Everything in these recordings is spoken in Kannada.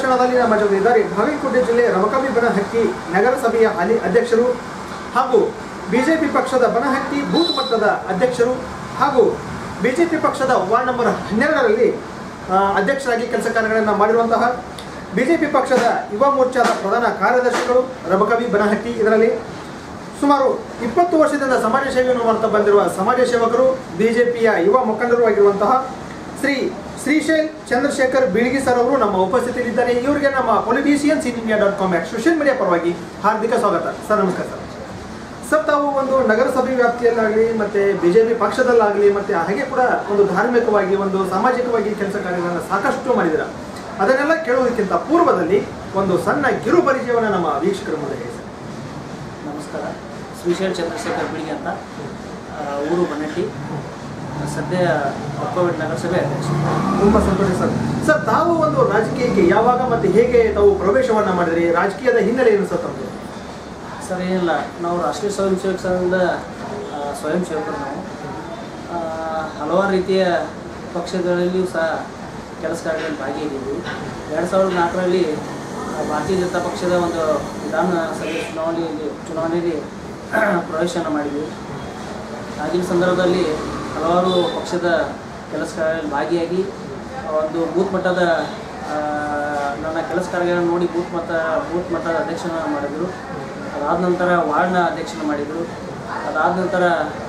ಕ್ಷಣದಲ್ಲಿ ನಮ್ಮ ಜೊತೆ ಇದ್ದಾರೆ ಬಾಗಲಕೋಟೆ ಜಿಲ್ಲೆ ರಮಕವಿ ಬನಹಟ್ಟಿ ನಗರಸಭೆಯ ಹಾಲಿ ಅಧ್ಯಕ್ಷರು ಹಾಗೂ ಬಿಜೆಪಿ ಪಕ್ಷದ ಬನಹಟ್ಟಿ ಬೂತ್ ಮಟ್ಟದ ಅಧ್ಯಕ್ಷರು ಹಾಗೂ ಬಿಜೆಪಿ ಪಕ್ಷದ ವಾರ್ಡ್ ನಂಬರ್ ಹನ್ನೆರಡರಲ್ಲಿ ಆ, ಅಧ್ಯಕ್ಷರಾಗಿ ಕೆಲಸ ಕಾರ್ಯಗಳನ್ನು ಮಾಡಿರುವಂತಹ ಬಿಜೆಪಿ ಪಕ್ಷದ ಯುವ ಮೋರ್ಚಾದ ಪ್ರಧಾನ ಕಾರ್ಯದರ್ಶಿಗಳು ರಮಕವಿ ಬನಹಟ್ಟಿ ಇದರಲ್ಲಿ ಸುಮಾರು ಇಪ್ಪತ್ತು ವರ್ಷದಿಂದ ಸಮಾಜ ಸೇವೆಯನ್ನು ಮಾಡ್ತಾ ಬಂದಿರುವ ಸಮಾಜ ಸೇವಕರು ಬಿಜೆಪಿಯ ಯುವ ಮುಖಂಡರು ಆಗಿರುವಂತಹ ಶ್ರೀ ಶ್ರೀಶೈಲ್ ಚಂದ್ರಶೇಖರ್ ಬೀಳಿಗಿ ಸರ್ ಅವರು ನಮ್ಮ ಉಪಸ್ಥಿತಿಯಲ್ಲಿದ್ದಾರೆ ಇವರಿಗೆ ನಮ್ಮ politicians in India dot com social media ಪರವಾಗಿ ಹಾರ್ದಿಕ ಸ್ವಾಗತ ಸರ್ ನಮಸ್ಕಾರ ಸರ್ ಸರ್ ತಾವು ಒಂದು ನಗರಸಭೆ ವ್ಯಾಪ್ತಿಯಲ್ಲಾಗಲಿ ಮತ್ತೆ ಬಿಜೆಪಿ ಪಕ್ಷದಲ್ಲಾಗಲಿ ಮತ್ತೆ ಹಾಗೆ ಕೂಡ ಒಂದು ಧಾರ್ಮಿಕವಾಗಿ ಒಂದು ಸಾಮಾಜಿಕವಾಗಿ ಕೆಲಸ ಕಾರ್ಯಗಳನ್ನು ಸಾಕಷ್ಟು ಮಾಡಿದಿರ ಅದನ್ನೆಲ್ಲ ಕೇಳುವುದಕ್ಕಿಂತ ಪೂರ್ವದಲ್ಲಿ ಒಂದು ಸಣ್ಣ ಕಿರು ಪರಿಚಯವನ್ನು ನಮ್ಮ ವೀಕ್ಷಕರ ಮುಂದೆ ಹೇಳಿ ಸರ್ ನಮಸ್ಕಾರ ಶ್ರೀಶೈಲ್ ಚಂದ್ರಶೇಖರ್ ಬಿಳಿಗೆ ಅಂತ ಆ, ಊರು ಬನ್ನಟ್ಟಿ ಸದ್ಯ ಕೋವಿಡ್ ನಗರಸಭೆ ಅಧ್ಯಕ್ಷ ತುಂಬಾ ಸಂತೋಷ ಸರ್ ಸರ್ ತಾವು ಒಂದು ರಾಜಕೀಯಕ್ಕೆ ಯಾವಾಗ ಮತ್ತೆ ಹೇಗೆ ತಾವು ಪ್ರವೇಶವನ್ನ ಮಾಡಿದ್ರಿ ರಾಜಕೀಯದ ಹಿನ್ನೆಲೆ ಏನು ಸರ್ ತಮ್ಮದು ಸರ್ ಏನಿಲ್ಲ ನಾವು ರಾಷ್ಟ್ರೀಯ ಸ್ವಯಂ ಸೇವಕ ಸಂಘದ ಆ, ಸ್ವಯಂ ಸೇವಕರು ನಾವು ಆ, ಹಲವಾರು ರೀತಿಯ ಪಕ್ಷಗಳಲ್ಲಿಯೂ ಸಹ ಕೆಲಸ ಕಾರ್ಯಗಳಲ್ಲಿ ಭಾಗಿಯಾಗಿದ್ವಿ ಎರಡು ಸಾವಿರದ ನಾಲ್ಕರಲ್ಲಿ ಆ, ಭಾರತೀಯ ಜನತಾ ಪಕ್ಷದ ಒಂದು ವಿಧಾನಸಭೆ ಚುನಾವಣೆಯಲ್ಲಿ ಚುನಾವಣೆಯಲ್ಲಿ ಪ್ರವೇಶನ ಮಾಡಿದ್ವಿ ಆಗಿನ ಸಂದರ್ಭದಲ್ಲಿ ಹಲವಾರು ಪಕ್ಷದ ಕೆಲಸ ಕಾರ್ಯಗಳಲ್ಲಿ ಭಾಗಿಯಾಗಿ ಒಂದು ಬೂತ್ ಮಟ್ಟದ ಆ, ನನ್ನ ಕೆಲಸ ಕಾರ್ಯಗಳನ್ನು ನೋಡಿ ಬೂತ್ ಮಟ್ಟ ಬೂತ್ ಮಟ್ಟದ ಅಧ್ಯಕ್ಷನ ಮಾಡಿದರು ಅದಾದ ನಂತರ ವಾರ್ಡ್ನ ಅಧ್ಯಕ್ಷನ ಮಾಡಿದರು ಅದಾದ ನಂತರ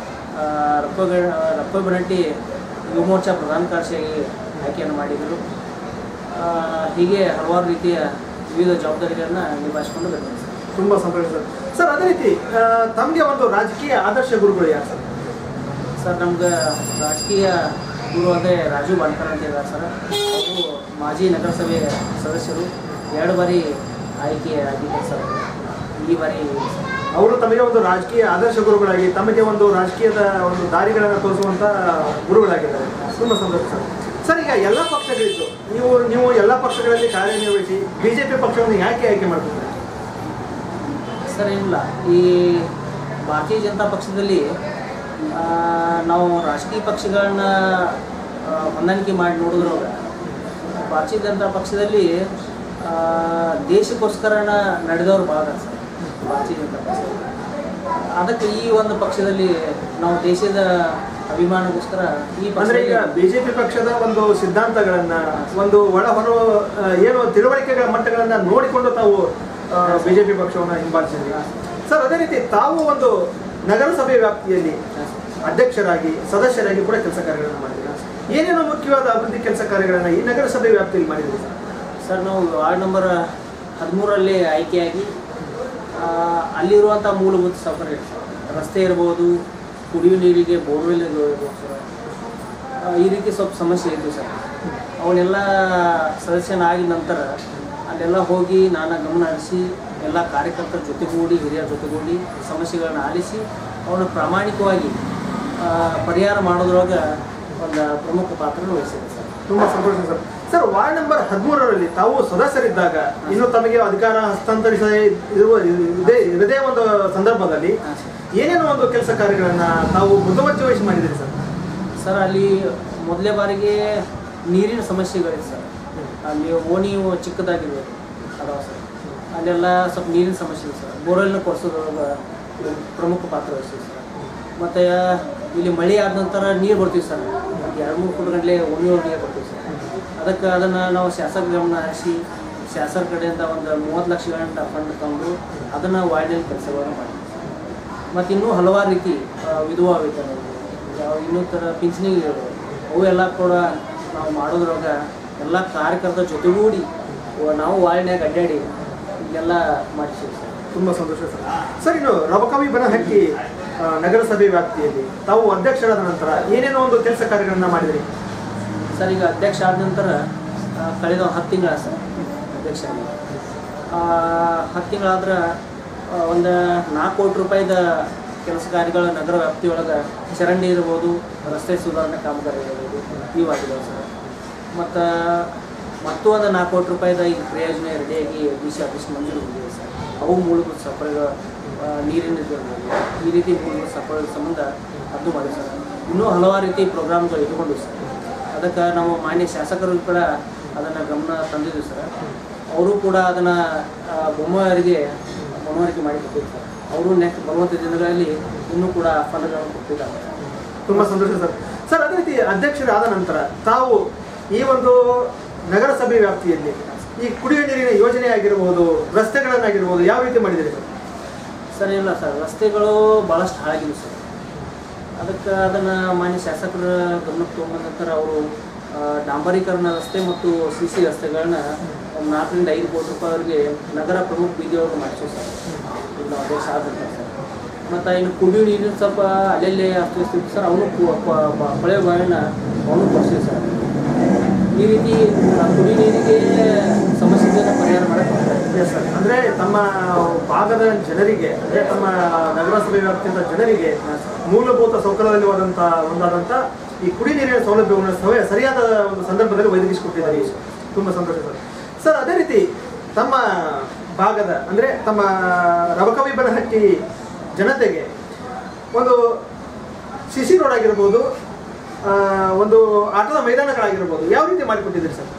ರಪ್ಪಗ ರಪ್ಪ ಬನಟ್ಟಿ ಯುವ ಮೋರ್ಚಾ ಪ್ರಧಾನ ಕಾರ್ಯದರ್ಶಿಯಾಗಿ ಆಯ್ಕೆಯನ್ನು ಮಾಡಿದರು ಆ, ಹೀಗೆ ಹಲವಾರು ರೀತಿಯ ವಿವಿಧ ಜವಾಬ್ದಾರಿಗಳನ್ನು ನಿಭಾಯಿಸಿಕೊಂಡು ಬಂದಿದೆ ಸರ್ ತುಂಬಾ ಸಂತೋಷ ಸರ್ ಸರ್ ಅದೇ ರೀತಿ ಆ, ತಮ್ಗೆ ಒಂದು ರಾಜಕೀಯ ಆದರ್ಶ ಗುರುಗಳು ಯಾರು ಸರ್ ಸರ್ ನಮ್ಗೆ ರಾಜಕೀಯ ಗುರು ಅಂದರೆ ರಾಜು ಬಾಣ್ಕರ್ ಅಂತ ಇದ್ದಾರೆ ಸರ್ ಅವರು ಮಾಜಿ ನಗರಸಭೆ ಸದಸ್ಯರು ಎರಡು ಬಾರಿ ಆಯ್ಕೆ ಆಗಿದ್ದಾರೆ ಸರ್ ಈ ಬಾರಿ ಅವರು ತಮಗೆ ಒಂದು ರಾಜಕೀಯ ಆದರ್ಶ ಗುರುಗಳಾಗಿ ತಮಗೆ ಒಂದು ರಾಜಕೀಯದ ಒಂದು ದಾರಿಗಳನ್ನು ತೋರಿಸುವಂತ ಗುರುಗಳಾಗಿದ್ದಾರೆ ತುಂಬಾ ಸಂತೋಷ ಸರ್ ಸರ್ ಈಗ ಎಲ್ಲ ಪಕ್ಷಗಳಿದ್ದು ನೀವು ನೀವು ಎಲ್ಲ ಪಕ್ಷಗಳಲ್ಲಿ ಕಾರ್ಯನಿರ್ವಹಿಸಿ ಬಿಜೆಪಿ ಪಕ್ಷವನ್ನು ಯಾಕೆ ಆಯ್ಕೆ ಮಾಡ್ತಿದ್ದಾರೆ ಸರ್ ಏನಿಲ್ಲ ಈ ಭಾರತೀಯ ಜನತಾ ಪಕ್ಷದಲ್ಲಿ ಆ, ನಾವು ರಾಜಕೀಯ ಪಕ್ಷಗಳನ್ನ ಆ, ಹೊಂದಾಣಿಕೆ ಮಾಡಿ ನೋಡಿದ್ರವಾಗ ಭಾರತೀಯ ಜನತಾ ಪಕ್ಷದಲ್ಲಿ ಆ, ದೇಶಕ್ಕೋಸ್ಕರ ನಡೆದವ್ರು ಭಾಳ ಅದಾರ ಸರ್ ಭಾರತೀಯ ಜನತಾ ಪಕ್ಷ ಅದಕ್ಕೆ ಈ ಒಂದು ಪಕ್ಷದಲ್ಲಿ ನಾವು ದೇಶದ ಅಭಿಮಾನಕ್ಕೋಸ್ಕರ ಈ ಅಂದ್ರೆ ಈಗ ಪಕ್ಷದಲ್ಲಿ ಬಿಜೆಪಿ ಪಕ್ಷದ ಒಂದು ಸಿದ್ಧಾಂತಗಳನ್ನ ಒಂದು ಒಳ ಹೊರ ಆ, ಏನು ತಿಳುವಳಿಕೆಗಳ ಮಟ್ಟಗಳನ್ನ ನೋಡಿಕೊಂಡು ತಾವು ಬಿಜೆಪಿ ಪಕ್ಷವನ್ನ ಹಿಂಬಾಲಿಸಿದ್ರಿ ಸರ್ ಅದೇ ರೀತಿ ತಾವು ಒಂದು ನಗರಸಭೆ ವ್ಯಾಪ್ತಿಯಲ್ಲಿ ಅಧ್ಯಕ್ಷರಾಗಿ ಸದಸ್ಯರಾಗಿ ಕೂಡ ಕೆಲಸ ಕಾರ್ಯಗಳನ್ನು ಮಾಡಿದ್ದೀರಾ ಏನೇನು ಮುಖ್ಯವಾದ ಅಭಿವೃದ್ಧಿ ಕೆಲಸ ಕಾರ್ಯಗಳನ್ನ ಈ ನಗರಸಭೆ ವ್ಯಾಪ್ತಿಯಲ್ಲಿ ಮಾಡಿದ್ದೀರಿ ಸರ್ ಸರ್ ನಾವು ವಾರ್ಡ್ ನಂಬರ್ ಹದಿಮೂರರಲ್ಲಿ ಆಯ್ಕೆಯಾಗಿ ಆ, ಅಲ್ಲಿರುವಂಥ ಮೂಲಭೂತ ಸೌಕರ್ಯ ರಸ್ತೆ ಇರ್ಬೋದು ಕುಡಿಯುವ ನೀರಿಗೆ ಬೋರ್ವೆಲ್ ಇರ್ಬೋದು ಸರ್ ಆ, ಈ ರೀತಿ ಸ್ವಲ್ಪ ಸಮಸ್ಯೆ ಇತ್ತು ಸರ್ ಅವನ್ನೆಲ್ಲ ಸದಸ್ಯನಾಗಿದ ನಂತರ ಅಲ್ಲೆಲ್ಲ ಹೋಗಿ ನಾನು ಗಮನ ಹರಿಸಿ ಎಲ್ಲ ಕಾರ್ಯಕರ್ತರ ಜೊತೆಗೂಡಿ ಹಿರಿಯರ ಜೊತೆಗೂಡಿ ಸಮಸ್ಯೆಗಳನ್ನ ಆಲಿಸಿ ಅವನ್ನ ಪ್ರಾಮಾಣಿಕವಾಗಿ ಆ, ಪರಿಹಾರ ಮಾಡೋದ್ರೊಳಗೆ ಒಂದು ಪ್ರಮುಖ ಪಾತ್ರ ವಹಿಸಿದೆ ಸರ್ ತುಂಬಾ ಸಂತೋಷ ಸರ್ ಸರ್ ವಾರ್ಡ್ ನಂಬರ್ ಹದಿಮೂರರಲ್ಲಿ ತಾವು ಸದಸ್ಯರಿದ್ದಾಗ ಇನ್ನು ತಮಗೆ ಅಧಿಕಾರ ಹಸ್ತಾಂತರಿಸ ಇರುವ ಇದೇ ಇರದೇ ಒಂದು ಸಂದರ್ಭದಲ್ಲಿ ಹಾಂ ಸರ್ ಏನೇನೋ ಒಂದು ಕೆಲಸ ಕಾರ್ಯಗಳನ್ನ ತಾವು ಮುತುವರ್ಜಿ ವಹಿಸಿ ಮಾಡಿದ್ದೀರಿ ಸರ್ ಸರ್ ಅಲ್ಲಿ ಮೊದಲೇ ಬಾರಿಗೆ ನೀರಿನ ಸಮಸ್ಯೆಗಳಿದೆ ಸರ್ ಅಲ್ಲಿ ಓಣಿ ಚಿಕ್ಕದಾಗಿದೆ ಅದಾವ ಸರ್ ಅಲ್ಲೆಲ್ಲ ಸ್ವಲ್ಪ ನೀರಿನ ಸಮಸ್ಯೆ ಇದೆ ಸರ್ ಬೋರ್ವೆಲ್ನ ಕೊಡ್ಸೋದ್ರೊಳಗೆ ಪ್ರಮುಖ ಪಾತ್ರ ವಹಿಸ್ತೀವಿ ಸರ್ ಮತ್ತು ಇಲ್ಲಿ ಮಳೆ ಆದ ನಂತರ ನೀರು ಬರ್ತೀವಿ ಸರ್ ಒಂದು ಎರಡು ಮೂರು ಫುಟ್ ಗಂಟಲೆ ಒಮ್ಮೆಯೊಳಗೆ ನೀರು ಬರ್ತೀವಿ ಸರ್ ಅದಕ್ಕೆ ಅದನ್ನು ನಾವು ಶಾಸಕ ಗಮನ ಹರಿಸಿ ಶಾಸಕರ ಕಡೆಯಿಂದ ಒಂದು ಮೂವತ್ತು ಲಕ್ಷ ಗಂಟೆ ಫಂಡ್ ತಗೊಂಡು ಅದನ್ನು ವಾರ್ಡಿನಲ್ಲಿ ಕೆಲಸಗಳನ್ನು ಮಾಡಿದ್ವಿ ಮತ್ತು ಇನ್ನೂ ಹಲವಾರು ರೀತಿ ಆ, ವಿಧವಾ ವೇತನ ಯಾವ ಇನ್ನೂ ಥರ ಪಿಂಚಣಿಗಳು ಅವು ಎಲ್ಲ ಕೂಡ ನಾವು ಮಾಡೋದ್ರೊಳಗೆ ಎಲ್ಲ ಕಾರ್ಯಕರ್ತರ ಜೊತೆಗೂಡಿ ಅವ- ನಾವು ವಾರ್ಡ್ನ್ಯಾಗ ಅಡ್ಡಾಡಿ ಇಲ್ಲೆಲ್ಲ ಮಾಡಿಸ್ತೀವಿ ಸರ್ ತುಂಬಾ ಸಂತೋಷ ಸರ್ ಸರ್ ಇನ್ನು ರಬಕವಿ ಬನಹಟ್ಟಿ ಆ, ನಗರಸಭೆ ವ್ಯಾಪ್ತಿಯಲ್ಲಿ ತಾವು ಅಧ್ಯಕ್ಷರಾದ ನಂತರ ಏನೇನೋ ಒಂದು ಕೆಲಸ ಕಾರ್ಯಗಳನ್ನ ಮಾಡಿದ್ರಿ ಸರ್ ಈಗ ಅಧ್ಯಕ್ಷ ಆದ ನಂತರ ಆ, ಕಳೆದ ಹತ್ತು ತಿಂಗಳ ಸರ್ ಅಧ್ಯಕ್ಷ ಆಗಿ. ಆ, ಹತ್ತು ತಿಂಗಳಾದ್ರೆ ಒಂದು ನಾಲ್ಕು ಕೋಟಿ ರೂಪಾಯಿದ ಕೆಲಸ ಕಾರ್ಯಗಳ ನಗರ ವ್ಯಾಪ್ತಿಯೊಳಗೆ ಚರಂಡಿ ಇರ್ಬೋದು ರಸ್ತೆ ಸುಧಾರಣೆ ಕಾಮಗಾರಿ ಇರ್ಬೋದು ಇವಾಗಿದಾವೆ ಸರ್ ಮತ್ತು ಮತ್ತೂ ಒಂದು ನಾಲ್ಕು ಕೋಟಿ ರೂಪಾಯಿದ ಈಗ ಪ್ರಯೋಜನ ರೆಡಿಯಾಗಿ ಡಿ ಸಿ ಆಫೀಸ್ ಮಂಜೂರು ಬಂದಿದೆ ಸರ್ ಅವು ಮೂಲಭೂತ ಸೌಕರ್ಯಗಳು ಆ, ನೀರಿನ ಇದಿರ್ಬೋದು ಈ ರೀತಿ ಮೂಲಭೂತ ಸೌಕರ್ಯದ ಸಂಬಂಧ ಅದು ಮಾಡಿ ಸರ್ ಇನ್ನೂ ಹಲವಾರು ರೀತಿ ಪ್ರೋಗ್ರಾಮ್ಗಳು ಇಟ್ಕೊಂಡು ಸರ್ ಅದಕ್ಕೆ ನಾವು ಮಾನ್ಯ ಶಾಸಕರು ಕೂಡ ಅದನ್ನು ಗಮನ ತಂದಿದ್ದೀವಿ ಸರ್ ಅವರು ಕೂಡ ಅದನ್ನು ಬೊಮ್ಮವರಿಗೆ ಮನವರಿಕೆ ಮಾಡಿ ಕೊಟ್ಟಿರ್ತಾರೆ ಅವರು ನೆಕ್ಸ್ಟ್ ಬರುವಂಥ ದಿನಗಳಲ್ಲಿ ಇನ್ನೂ ಕೂಡ ಫಲಗಳನ್ನು ಕೊಟ್ಟಿದ್ದಾರೆ ತುಂಬಾ ಸಂತೋಷ ಸರ್ ಸರ್ ಅದೇ ರೀತಿ ಅಧ್ಯಕ್ಷರಾದ ನಂತರ ತಾವು ಈ ಒಂದು ನಗರಸಭೆ ವ್ಯಾಪ್ತಿಯಲ್ಲಿ ಈ ಕುಡಿಯುವ ನೀರಿನ ಯೋಜನೆ ಆಗಿರಬಹುದು ರಸ್ತೆಗಳನ್ನಾಗಿರ್ಬೋದು ಯಾವ ರೀತಿ ಮಾಡಿದ್ದೀರಿ ಸರ್ ಸರ್ ಇಲ್ಲ ಸರ್ ರಸ್ತೆಗಳು ಭಾಳಷ್ಟು ಹಾಳಾಗಿವೆ ಸರ್ ಅದಕ್ಕೆ ಅದನ್ನು ಮಾನ್ಯ ಶಾಸಕರ ಗಮನಕ್ಕೆ ತೊಗೊಂಡ ನಂತರ ಅವರು ಆ, ಡಾಂಬರೀಕರಣ ರಸ್ತೆ ಮತ್ತು ಸಿ ಸಿ ರಸ್ತೆಗಳನ್ನ ಒಂದು ನಾಲ್ಕರಿಂದ ಐದು ಕೋಟಿ ರೂಪಾಯಿ ಅವರಿಗೆ ನಗರ ಪ್ರಮುಖ ಬೀದಿಯೊಳಗೆ ಮಾಡಿಸೋ ಸರ್ ಇಲ್ಲ ಅಧ್ಯಕ್ಷ ಆದಂತ ಸರ್ ಮತ್ತು ಇನ್ನು ಕುಡಿಯುವ ನೀರಿನ ಸ್ವಲ್ಪ ಅಲ್ಲಲ್ಲೇ ಅಸ್ತವ್ಯಸ್ತಿತ್ತು ಸರ್ ಅವನು ಕೊಳೆ ಬಾವಿನ ಅವನು ಕೊಡಿಸಿದೆ ಸರ್ ಈ ರೀತಿ ಆ ಕುಡಿಯುವ ನೀರಿಗೆ ಸಮಸ್ಯೆಗಳನ್ನ ಪರಿಹಾರ ಮಾಡಕ್ಕೆ ಎಸ್ ಸರ್ ಅಂದ್ರೆ ತಮ್ಮ ಭಾಗದ ಜನರಿಗೆ ಅಂದ್ರೆ ತಮ್ಮ ನಗರಸಭೆ ವ್ಯಾಪ್ತಿಯಿಂದ ಜನರಿಗೆ ಮೂಲಭೂತ ಸೌಕರ್ಯದಲ್ಲಿ ಹೋದಂತ ಒಂದಾದಂತ ಈ ಕುಡಿ ನೀರಿನ ಸೌಲಭ್ಯವನ್ನು ಸವ- ಸರಿಯಾದ ಒಂದು ಸಂದರ್ಭದಲ್ಲಿ ಒದಗಿಸಿಕೊಟ್ಟಿದ್ದಾರೆ ತುಂಬಾ ಸಂತೋಷ ಸರ್ ಸರ್ ಅದೇ ರೀತಿ ತಮ್ಮ ಭಾಗದ ಅಂದ್ರೆ ತಮ್ಮ ರಬಕವಿಬನಹಟ್ಟಿ ಜನತೆಗೆ ಒಂದು ಸಿ ಸಿ ರೋಡ್ ಆಗಿರ್ಬೋದು ಆ, ಒಂದು ಆಟದ ಮೈದಾನಗಳಾಗಿರ್ಬೋದು ಯಾವ ರೀತಿ ಮಾಡಿಕೊಟ್ಟಿದ್ದೀರಿ ಸರ್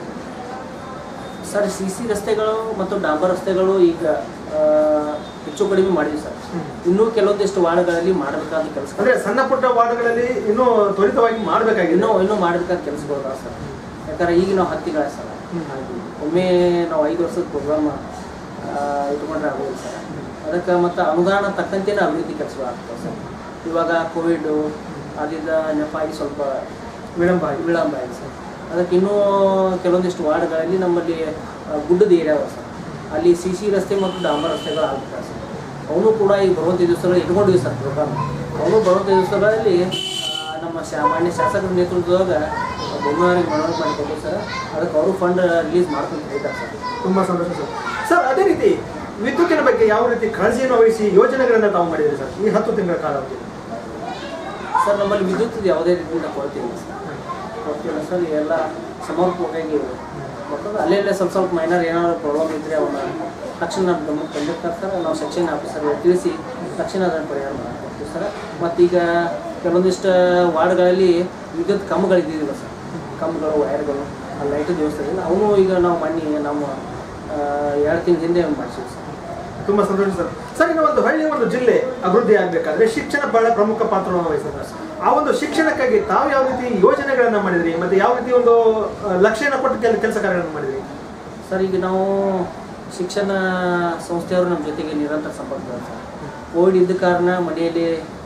ಸರ್ ಸಿ ಸಿ ರಸ್ತೆಗಳು ಮತ್ತು ಡಾಂಬರ್ ರಸ್ತೆಗಳು ಈಗ ಆ, ಹೆಚ್ಚು ಕಡಿಮೆ ಮಾಡಿದ್ವಿ ಸರ್ ಇನ್ನೂ ಕೆಲವೊಂದಿಷ್ಟು ವಾರ್ಡ್ಗಳಲ್ಲಿ ಮಾಡಬೇಕಾದ ಕೆಲಸ ಅಂದ್ರೆ ಸಣ್ಣ ಪುಟ್ಟ ವಾರ್ಡ್ಗಳಲ್ಲಿ ಇನ್ನೂ ತ್ವರಿತವಾಗಿ ಮಾಡಬೇಕಾಗಿದೆ ಇನ್ನೂ ಇನ್ನೂ ಮಾಡಬೇಕಾದ ಕೆಲಸಗಳು ಅದಾವ ಸರ್ ಯಾಕಂದ್ರೆ ಈಗ ನಾವು ಹತ್ತಿಗಳ ಸರ್ ಹ್ಮ್. ಹಾಗೆ ಒಮ್ಮೆ ನಾವು ಐದು ವರ್ಷದ ಪ್ರೋಗ್ರಾಮ್ ಇಟ್ಕೊಂಡ್ರೆ ಆಗೋದಿಲ್ಲ ಸರ್ ಅದಕ್ಕೆ ಮತ್ತು ಅನುದಾನ ತಕ್ಕಂತೆನೇ ಅಭಿವೃದ್ಧಿ ಕೆಲಸಗಳು ಆಗ್ತವೆ ಸರ್ ಇವಾಗ ಕೋವಿಡ್ ಅದಿದ್ದ ನೆಪ ಆಗಿ ಸ್ವಲ್ಪ ವಿಳಂಬ ಆಗಿದೆ ವಿಳಂಬ ಆಗಿದೆ ಸರ್ ಅದಕ್ಕೆ ಇನ್ನೂ ಕೆಲವೊಂದಿಷ್ಟು ವಾರ್ಡ್ಗಳಲ್ಲಿ ನಮ್ಮಲ್ಲಿ ಆ, ಗುಡ್ಡದ ಏರಿಯಾ ಅವ ಸರ್ ಅಲ್ಲಿ ಸಿ ಸಿ ರಸ್ತೆ ಮತ್ತು ಡಾಂಬರ್ ರಸ್ತೆಗಳು ಆಗ್ಬಿಟ್ಟಾವೆ ಸರ್ ಅವನು ಕೂಡ ಈಗ ಬರುವಂಥ ದಿವಸಗಳು ಇಟ್ಕೊಂಡಿವಿ ಸರ್ ಪ್ರೋಗ್ರಾಮ್ ಅವನು ಬರುವಂಥ ದಿವಸಗಳಲ್ಲಿ ಆ, ನಮ್ಮ ಶಾ ಮಾನ್ಯ ಶಾಸಕರ ನೇತೃತ್ವದಾಗ ಬೊಮ್ಮವರಿಗೆ ಮನವಿ ಮಾಡಿಕೊಟ್ಟು ಸರ್ ಅದಕ್ಕೆ ಅವರು ಫಂಡ್ ರಿಲೀಸ್ ಮಾಡ್ಕೊಂಡು ಹೇಳಿದ್ದಾರೆ ಸರ್ ತುಂಬಾ ಸಂತೋಷ ಸರ್ ಸರ್ ಅದೇ ರೀತಿ ವಿದ್ಯುತ್ತಿನ ಬಗ್ಗೆ ಯಾವ ರೀತಿ ಕಾಳಜಿಯನ್ನು ವಹಿಸಿ ಯೋಜನೆಗಳನ್ನ ತಾವು ಮಾಡಿದ್ರಿ ಸರ್ ಈ ಹತ್ತು ತಿಂಗಳ ಕಾಲಾವಧಿ ಸರ್ ನಮ್ಮಲ್ಲಿ ವಿದ್ಯುತ್ ಯಾವುದೇ ರೀತಿಯಿಂದ ಕೊರತೆ ಇಲ್ಲ ಸರ್ ಕೊರತೆ ಇಲ್ಲ ಸರ್ ಎಲ್ಲ ಸಮರ್ಪಕವಾಗಿ ಬರ್ತದೆ ಅಲ್ಲೇ ಸ್ವಲ್ಪ ಸ್ವಲ್ಪ ಮೈನರ್ ಏನಾದ್ರು ಪ್ರಾಬ್ಲಮ್ ಇದ್ದರೆ ಅವನ್ನ ತಕ್ಷಣ ನಮ್ಮ ಗಮನಕ್ಕೆ ತಂದಿರ್ತಾರೆ ಸರ್ ನಾವು ಸೆಕ್ಷನ್ ಆಫೀಸರ್ಗೆ ತಿಳಿಸಿ ತಕ್ಷಣ ಅದನ್ನು ಪರಿಹಾರ ಮಾಡ್ಕೊಡ್ತೀವಿ ಸರ್ ಮತ್ತೀಗ ಕೆಲವೊಂದಿಷ್ಟು ವಾರ್ಡ್ಗಳಲ್ಲಿ ವಿದ್ಯುತ್ ಕಂಬಗಳಿದ್ದಿಲ್ಲ ಸರ್ ಕಂಬಗಳು ವೈರ್ಗಳು ಆ ಲೈಟ್ ವ್ಯವಸ್ಥೆ ಇಲ್ಲ ಅವನು ಈಗ ನಾವು ಮೊನ್ನೆ ನಮ್ಮ ಆ, ಎರಡು ತಿಂಗಳ ಹಿಂದೆ ಮಾಡಿಸಿದ್ವಿ ಸರ್ ತುಂಬಾ ಸಂತೋಷ ಸರ್ ಸರ್ ಇನ್ನು ಒಂದು ಹಳ್ಳಿ ಒಂದು ಜಿಲ್ಲೆ ಅಭಿವೃದ್ಧಿ ಆಗ್ಬೇಕಾದ್ರೆ ಶಿಕ್ಷಣ ಬಹಳ ಪ್ರಮುಖ ಪಾತ್ರವನ್ನು ವಹಿಸುತ್ತೆ ಸರ್ ಆ ಒಂದು ಶಿಕ್ಷಣಕ್ಕಾಗಿ ತಾವು ಯಾವ ರೀತಿ ಯೋಜನೆಗಳನ್ನ ಮಾಡಿದ್ರಿ ಮತ್ತೆ ಯಾವ ರೀತಿ ಒಂದು ಆ, ಲಕ್ಷ್ಯನ ಕೊಟ್ಟು ಕೆಲ ಕೆಲಸ ಕಾರ್ಯಗಳನ್ನು ಮಾಡಿದ್ರಿ ಸರ್ ಈಗ ನಾವು ಶಿಕ್ಷಣ ಸಂಸ್ಥೆಯವರು ನಮ್ಮ ಜೊತೆಗೆ ನಿರಂತರ ಸಂಪರ್ಕ ಸರ್ ಕೋವಿಡ್ ಇದ್ದ ಕಾರಣ ಮನೆಯಲ್ಲಿ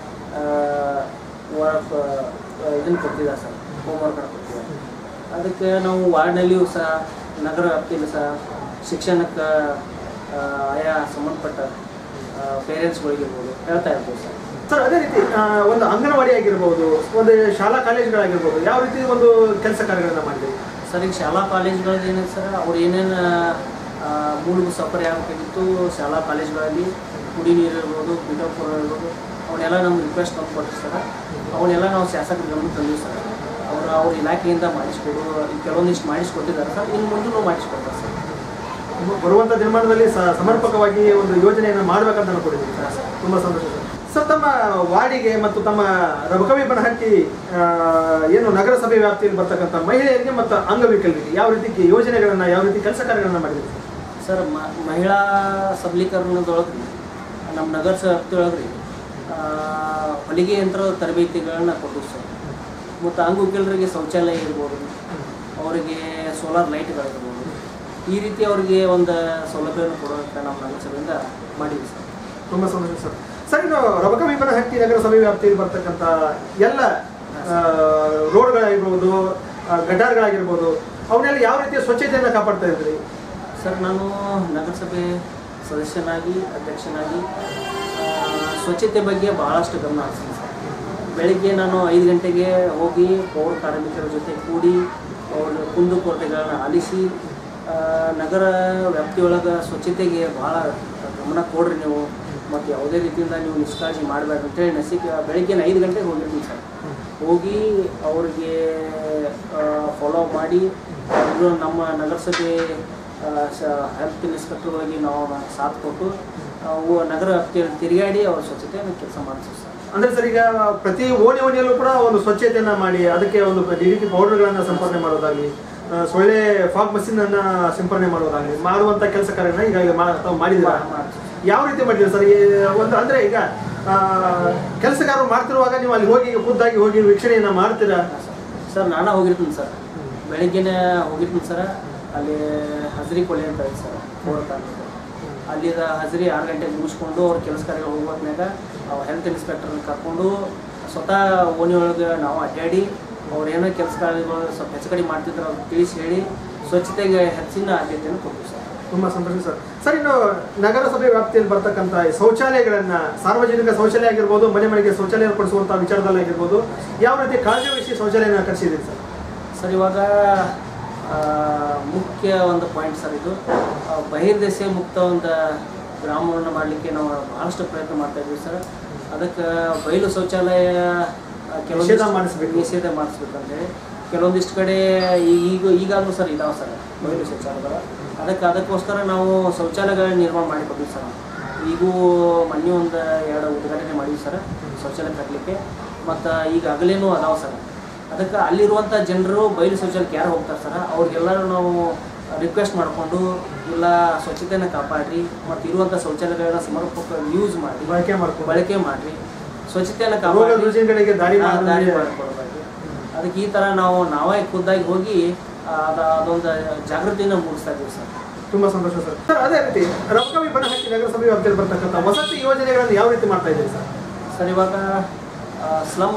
ವರ್ಕ್ ಇದನ್ನು ಕೊಡ್ತಿದ್ದಾರೆ ಸರ್ ಹೋಮ್ವರ್ಕ್ ಕೊಡ್ತಿದ್ದಾರೆ ಅದಕ್ಕೆ ನಾವು ವಾರ್ಡ್ನಲ್ಲಿಯೂ ಸಹ ನಗರ ವ್ಯಾಪ್ತಿಯಲ್ಲಿ ಸಹ ಶಿಕ್ಷಣಕ್ಕೆ ಆ, ಆಯಾ ಸಂಬಂಧಪಟ್ಟ ಪೇರೆಂಟ್ಸ್ಗಳಿಗಿರ್ಬೋದು ಹೇಳ್ತಾ ಇರ್ಬೋದು ಸರ್ ಸರ್ ಅದೇ ರೀತಿ ಆ, ಒಂದು ಅಂಗನವಾಡಿ ಆಗಿರ್ಬೋದು ಒಂದು ಶಾಲಾ ಕಾಲೇಜುಗಳಾಗಿರ್ಬೋದು ಯಾವ ರೀತಿ ಒಂದು ಕೆಲಸ ಕಾರ್ಯಗಳನ್ನ ಮಾಡಿದ್ರಿ ಸರ್ ಈಗ ಶಾಲಾ ಕಾಲೇಜುಗಳಲ್ಲಿ ಏನಿದೆ ಸರ್ ಅವ್ರು ಏನೇನು ಆ, ಮೂಲಭೂತ ಸೌಕರ್ಯ ಆಗಬೇಕಿತ್ತು ಶಾಲಾ ಕಾಲೇಜುಗಳಲ್ಲಿ ಕುಡಿ ನೀರು ಇರ್ಬೋದು ಬಿಟೋಪುರ ಇರ್ಬೋದು ಅವನ್ನೆಲ್ಲ ನಮ್ಗೆ ರಿಕ್ವೆಸ್ಟ್ ತಂದು ಕೊಟ್ಟರು ಸರ್ ಅವನ್ನೆಲ್ಲ ನಾವು ಶಾಸಕರ ಗಮನಕ್ಕೆ ತಂದಿವಿ ಸರ್ ಅವರು ಅವ್ರ ಇಲಾಖೆಯಿಂದ ಮಾಡಿಸ್ಕೊಡು ಈಗ ಕೆಲವೊಂದಿಷ್ಟು ಮಾಡಿಸ್ಕೊಟ್ಟಿದ್ದಾರೆ ಸರ್ ಇನ್ನು ಮುಂದೆ ನಾವು ಮಾಡಿಸ್ಕೊಡ್ತಾರೆ ಸರ್ ಬರುವಂತ ದಿನಮಾನದಲ್ಲಿ ಸ- ಸಮರ್ಪಕವಾಗಿ ಒಂದು ಯೋಜನೆಯನ್ನು ಮಾಡ್ಬೇಕಂತ ಅನ್ಕೊಂಡಿದ್ದೀನಿ ಸರ್ ತುಂಬಾ ಸಂತೋಷ ಸರ್ ಸರ್ ತಮ್ಮ ವಾರ್ಡಿಗೆ ಮತ್ತು ತಮ್ಮ ರಬಕವಿ ಬನಹಟ್ಟಿ ಆ, ಏನು ನಗರಸಭೆ ವ್ಯಾಪ್ತಿಯಲ್ಲಿ ಬರ್ತಕ್ಕಂಥ ಮಹಿಳೆಯರಿಗೆ ಮತ್ತು ಅಂಗವಿಕಲರಿಗೆ ಯಾವ ರೀತಿ ಯೋಜನೆಗಳನ್ನ ಯಾವ ರೀತಿ ಕೆಲಸ ಕಾರ್ಯಗಳನ್ನ ಮಾಡಿದ್ರಿ ಸರ್ ಮ ಮಹಿಳಾ ಸಬಲೀಕರಣದೊಳಗೆ ರೀ ನಮ್ಮ ನಗರ ವ್ಯಾಪ್ತಿಯೊಳಗೆ ರೀ ಆ, ಹೊಲಿಗೆ ಯಂತ್ರ ತರಬೇತಿಗಳನ್ನ ಕೊಟ್ಟು ಸರ್ ಮತ್ತು ಅಂಗವಿಕಲರಿಗೆ ಶೌಚಾಲಯ ಇರ್ಬೋದು ಅವರಿಗೆ ಸೋಲಾರ್ ಲೈಟ್ಗಳಿರ್ಬೋದು ಈ ರೀತಿ ಅವರಿಗೆ ಒಂದು ಸೌಲಭ್ಯವನ್ನು ಕೊಡೋದಕ್ಕೆ ನಾವು ನಗರಸಭೆಯಿಂದ ಮಾಡಿದ್ವಿ ಸರ್ ತುಂಬಾ ಸಂತೋಷ ಸರ್ ಸರ್ ಇನ್ನು ರಬಕವಿ ಬನಹಟ್ಟಿ ನಗರಸಭೆ ವ್ಯಾಪ್ತಿಯಲ್ಲಿ ಬರ್ತಕ್ಕಂಥ ಎಲ್ಲ ಆ, ರೋಡ್ಗಳಾಗಿರ್ಬೋದು ಆ, ಗಟಾರ್ಗಳಾಗಿರ್ಬೋದು ಅವನ್ನೆಲ್ಲ ಯಾವ ರೀತಿಯ ಸ್ವಚ್ಛತೆಯನ್ನು ಕಾಪಾಡ್ತಾ ಇದ್ರಿ ಸರ್ ನಾನು ನಗರಸಭೆ ಸದಸ್ಯನಾಗಿ ಅಧ್ಯಕ್ಷನಾಗಿ ಆ, ಸ್ವಚ್ಛತೆ ಬಗ್ಗೆ ಭಾಳಷ್ಟು ಗಮನ ಹರಿಸ್ತೀನಿ ಸರ್ ಬೆಳಿಗ್ಗೆ ನಾನು ಐದು ಗಂಟೆಗೆ ಹೋಗಿ ಪೌರ ಕಾರ್ಮಿಕರ ಜೊತೆ ಕೂಡಿ ಅವ್ರ ಕುಂದುಕೊರತೆಗಳನ್ನ ಆಲಿಸಿ ಆ, ನಗರ ವ್ಯಾಪ್ತಿಯೊಳಗೆ ಸ್ವಚ್ಛತೆಗೆ ಭಾಳ ಗಮನ ಕೊಡ್ರಿ ನೀವು ಮತ್ತು ಯಾವುದೇ ರೀತಿಯಿಂದ ನೀವು ನಿಷ್ಕಾಳಜಿ ಮಾಡಬೇಡ್ರಿ ಅಂತೇಳಿ ನಸಿಕ ಬೆಳಿಗ್ಗೆ ಐದು ಗಂಟೆಗೆ ಹೋಗಿರ್ತೀನಿ ಸರ್ ಹೋಗಿ ಅವ್ರಿಗೆ ಫಾಲೋ ಮಾಡಿ ಅವರು ನಮ್ಮ ನಗರಸಭೆ ಹೆಲ್ತ್ ಇನ್ಸ್ಪೆಕ್ಟರ್ಗಳಿಗೆ ನಾವು ಸಾಥ್ ಕೊಟ್ಟು ಅವು ನಗರ ವ್ಯಾಪ್ತಿಯಲ್ಲಿ ತಿರುಗಾಡಿ ಅವ್ರ ಸ್ವಚ್ಛತೆಯನ್ನು ಕೆಲಸ ಮಾಡಿಸ್ತೀವಿ ಸರ್ ಅಂದ್ರೆ ಸರ್ ಈಗ ಪ್ರತಿ ಓಣಿ ಓಣಿಯಲ್ಲೂ ಕೂಡ ಒಂದು ಸ್ವಚ್ಛತೆಯನ್ನ ಮಾಡಿ ಅದಕ್ಕೆ ಒಂದು ಈ ರೀತಿ ಪೌಡರ್ಗಳನ್ನ ಸಂಪಾದನೆ ಮಾಡೋದಾಗ್ಲಿ ಆ, ಸೊಳ್ಳೆ ಫಾಗ್ ಮಷಿನ್ ಅನ್ನ ಸಿಂಪರಣೆ ಮಾಡೋದಾಗಲಿ ಮಾಡುವಂತ ಕೆಲಸ ಕಾರ್ಯನ ಈಗಾಗಲೇ ಮಾ- ತಾವು ಮಾಡಿದ್ದೀರಾ ಯಾವ ರೀತಿ ಮಾಡಿದ್ದೀರಾ ಸರ್ ಈ ಒಂದು ಅಂದ್ರೆ ಈಗ ಆ, ಕೆಲಸಗಾರರು ಮಾಡ್ತಿರುವಾಗ ನೀವು ಅಲ್ಲಿ ಹೋಗಿ ಖುದ್ದಾಗಿ ಹೋಗಿ ವೀಕ್ಷಣೆಯನ್ನ ಮಾಡ್ತೀರಾ ಸರ್ ನಾನು ಹೋಗಿರ್ತೀನಿ ಸರ್ ಬೆಳಿಗ್ಗೆನೇ ಹೋಗಿರ್ತೀನಿ ಸರ್ ಅಲ್ಲಿ ಹಜರಿ ಕೊಲೆ ಅಂತ ಐತೆ ಸರ್ ಫೋರ್ ಅಲ್ಲಿದ ಹಜರಿ ಆರು ಗಂಟೆಗೆ ಮುಗಿಸ್ಕೊಂಡು ಅವ್ರ ಕೆಲಸ ಕಾರ್ಯ ಹೋಗೋದ್ಮ್ಯಾಗ ಹೆಲ್ತ್ ಇನ್ಸ್ಪೆಕ್ಟರ್ನ ಕರ್ಕೊಂಡು ಸ್ವತಃ ಓಣಿ ಒಳಗೆ ನಾವು ಅಡ್ಡಾಡಿ ಅವ್ರು ಏನೋ ಕೆಲಸ ಕಾರ್ಯಗಳು ಸ್ವಲ್ಪ ಹೆಚ್ಚು ಕಡಿಮೆ ಮಾಡ್ತಿದ್ರು ಅವ್ರು ತಿಳಿಸಿ ಹೇಳಿ ಸ್ವಚ್ಛತೆಗೆ ಹೆಚ್ಚಿನ ಆದ್ಯತೆಯನ್ನು ಕೊಡ್ತೀವಿ ಸರ್ ತುಂಬಾ ಸಂತೋಷ ಸರ್ ಸರ್ ಇನ್ನು ನಗರಸಭೆ ವ್ಯಾಪ್ತಿಯಲ್ಲಿ ಬರ್ತಕ್ಕಂಥ ಈ ಶೌಚಾಲಯಗಳನ್ನ ಸಾರ್ವಜನಿಕ ಶೌಚಾಲಯ ಆಗಿರ್ಬೋದು ಮನೆ ಮನೆಗೆ ಶೌಚಾಲಯ ಪಡಿಸುವಂತ ವಿಚಾರದಲ್ಲಿ ಆಗಿರ್ಬೋದು ಯಾವ ರೀತಿ ಕಾಳಜಿ ವಹಿಸಿ ಶೌಚಾಲಯನ ಕಟ್ಟಿಸಿದ್ದೀರಿ ಸರ್ ಸರ್ ಇವಾಗ ಆ, ಮುಖ್ಯ ಒಂದು ಪಾಯಿಂಟ್ ಸರ್ ಇದು ಆ, ಬಹಿರ್ದೇಶ ಮುಕ್ತ ಒಂದು ಗ್ರಾಮವನ್ನು ಮಾಡಲಿಕ್ಕೆ ನಾವು ಬಹಳಷ್ಟು ಪ್ರಯತ್ನ ಮಾಡ್ತಾ ಇದ್ವಿ ಸರ್ ಅದಕ್ಕೆ ಬಯಲು ಶೌಚಾಲಯ ಆ, ಕೆಲವೊಂದಿಷ್ಟು- ನಿಷೇಧ ಮಾಡಿಸ್ಬೇಕು. ನಿಷೇಧ ಮಾಡಿಸ್ಬೇಕಂತೇಳಿ ಕೆಲವೊಂದಿಷ್ಟು ಕಡೆ ಈ- ಈಗ ಈಗಾಗಲೂ ಸರ್ ಇದಾವೆ ಸರ್ ಬಯಲು ಶೌಚಾಲಯಗಳು ಅದಕ್ಕೆ ಅದಕ್ಕೋಸ್ಕರ ನಾವು ಶೌಚಾಲಯಗಳನ್ನ ನಿರ್ಮಾಣ ಮಾಡಿಕೊಡ್ತೀವಿ ಸರ್ ಈಗೂ ಮೊನ್ನೆ ಒಂದು ಎರಡು ಉದ್ಘಾಟನೆ ಮಾಡಿದ್ವಿ ಸರ್ ಶೌಚಾಲಯ ಕಟ್ಟಲಿಕ್ಕೆ ಮತ್ತು ಈಗಾಗಲೇನೂ ಅದಾವೆ ಸರ್ ಅದಕ್ಕೆ ಅಲ್ಲಿರುವಂಥ ಜನರು ಬಯಲು ಶೌಚಾಲಯಕ್ಕೆ ಯಾರು ಹೋಗ್ತಾರೆ ಸರ್ ಅವ್ರಿಗೆಲ್ಲರೂ ನಾವು ರಿಕ್ವೆಸ್ಟ್ ಮಾಡಿಕೊಂಡು ಇಲ್ಲ ಸ್ವಚ್ಛತೆಯನ್ನು ಕಾಪಾಡ್ರಿ ಮತ್ತು ಇರುವಂಥ ಶೌಚಾಲಯಗಳನ್ನ ಸಮರ್ಪಕ ಯೂಸ್ ಮಾಡಿ ಬಳಕೆ ಮಾಡ್ಕೊಂಡು ಬಳಕೆ ಮಾಡಿರಿ ಸ್ವಚ್ಛತೆಯನ್ನು ರೋಗ ಕಾಪಾಡಿ ರುಜಿನಗಳಿಗೆ ದಾರಿ ಹಾ, ದಾರಿ ಮಾಡಿ ಮಾಡಿಕೊಡ್ಬೇಕು ಅದಕ್ಕೆ ಈ ಥರ ನಾವು ನಾವೇ ಖುದ್ದಾಗಿ ಹೋಗಿ ಆ, ಅದ ಅದೊಂದು ಜಾಗೃತಿನ ಮೂಡಿಸ್ತಾ ಇದ್ದೀವಿ ಸರ್ ತುಂಬಾ ಸಂತೋಷ ಸರ್ ಸರ್ ಅದೇ ರೀತಿ ರಮಕವಿ ಬನಹಟ್ಟಿ ನಗರಸಭೆ ವ್ಯಾಪ್ತಿಯಲ್ಲಿ ಬರ್ತಕ್ಕಂಥ ವಸತಿ ಯೋಜನೆಗಳನ್ನು ಯಾವ ರೀತಿ ಮಾಡ್ತಾ ಇದ್ದೀರಿ ಸರ್ ಸರ್ ಇವಾಗ ಸ್ಲಮ್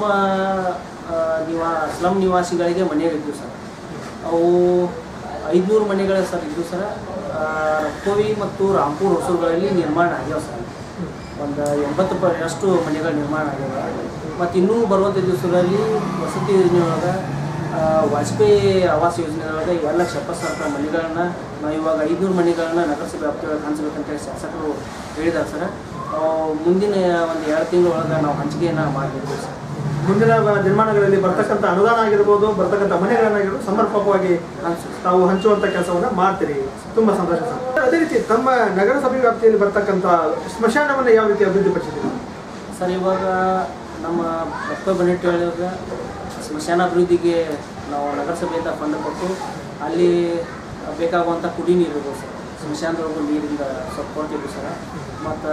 ನಿವಾ ಸ್ಲಮ್ ನಿವಾಸಿಗಳಿಗೆ ಮನೆಗಳಿದ್ವು ಸರ್ ಅವು ಐದುನೂರು ಮನೆಗಳ ಸರ್ ಇದ್ವು ಸರ್ ರಕ್ಕೋವಿ ಮತ್ತು ರಾಂಪುರ್ ಹೊಸೂರುಗಳಲ್ಲಿ ನಿರ್ಮಾಣ ಆಗ್ಯಾವ ಸರ್ ಒಂದು ಎಂಬತ್ತು ಪರ್ಸೆಂಟಷ್ಟು ಮನೆಗಳ ನಿರ್ಮಾಣ ಆಗ್ಯಾವ ಮತ್ತು ಇನ್ನೂ ಬರುವಂಥ ದಿವಸಗಳಲ್ಲಿ ವಸತಿ ಯೋಜನೆಯೊಳಗೆ ಆ, ವಾಜಪೇಯಿ ಆವಾಸ ಯೋಜನೆಯೊಳಗೆ ಎರಡು ಲಕ್ಷ ಎಪ್ಪತ್ತು ಸಾವಿರ ರೂಪಾಯಿ ಮನೆಗಳನ್ನ ನಾವು ಇವಾಗ ಐದುನೂರು ಮನೆಗಳನ್ನ ನಗರಸಭೆ ವ್ಯಾಪ್ತಿಯೊಳಗೆ ಹಂಚ್ಬೇಕಂತ ಶಾಸಕರು ಹೇಳಿದ್ದಾರೆ ಸರ್ ಆ, ಮುಂದಿನ ಒಂದು ಎರಡು ತಿಂಗಳ ಒಳಗೆ ನಾವು ಹಂಚಿಕೆಯನ್ನು ಮಾಡಬೇಕು ಸರ್ ಮುಂದಿನ ನಿರ್ಮಾಣಗಳಲ್ಲಿ ಬರ್ತಕ್ಕಂಥ ಅನುದಾನ ಆಗಿರ್ಬೋದು ಬರ್ತಕ್ಕಂಥ ಮನೆಗಳನ್ನಾಗಿರ್ಬೋದು ಸಮರ್ಪಕವಾಗಿ ಹಂಚು ತಾವು ಹಂಚುವಂತ ಕೆಲಸವನ್ನ ಮಾಡ್ತೀರಿ ತುಂಬಾ ಸಂತೋಷ ಸರ್ ಅದೇ ರೀತಿ ತಮ್ಮ ನಗರಸಭೆ ವ್ಯಾಪ್ತಿಯಲ್ಲಿ ಬರ್ತಕ್ಕಂಥ ಸ್ಮಶಾನವನ್ನ ಯಾವ ರೀತಿ ಅಭಿವೃದ್ಧಿಪಡಿಸಿದ್ದೀರಿ ಸರ್ ಇವಾಗ ನಮ್ಮ ಡಾಕ್ಟರ್ ಬನೆಟ್ ಹೇಳಿದಾಗ ಸ್ಮಶಾನ ಅಭಿವೃದ್ಧಿಗೆ ನಾವು ನಗರಸಭೆಯಿಂದ ಫಂಡ್ ಕೊಟ್ಟು ಅಲ್ಲಿ ಬೇಕಾಗುವಂಥ ಕುಡಿ ನೀರು ಇರ್ಬೋದು ಸರ್ ಸ್ಮಶಾನದೊಳಗೂ ನೀರಿಂದ ಸ್ವಲ್ಪ ಕೊಡ್ತೀವಿ ಸರ್ ಮತ್ತು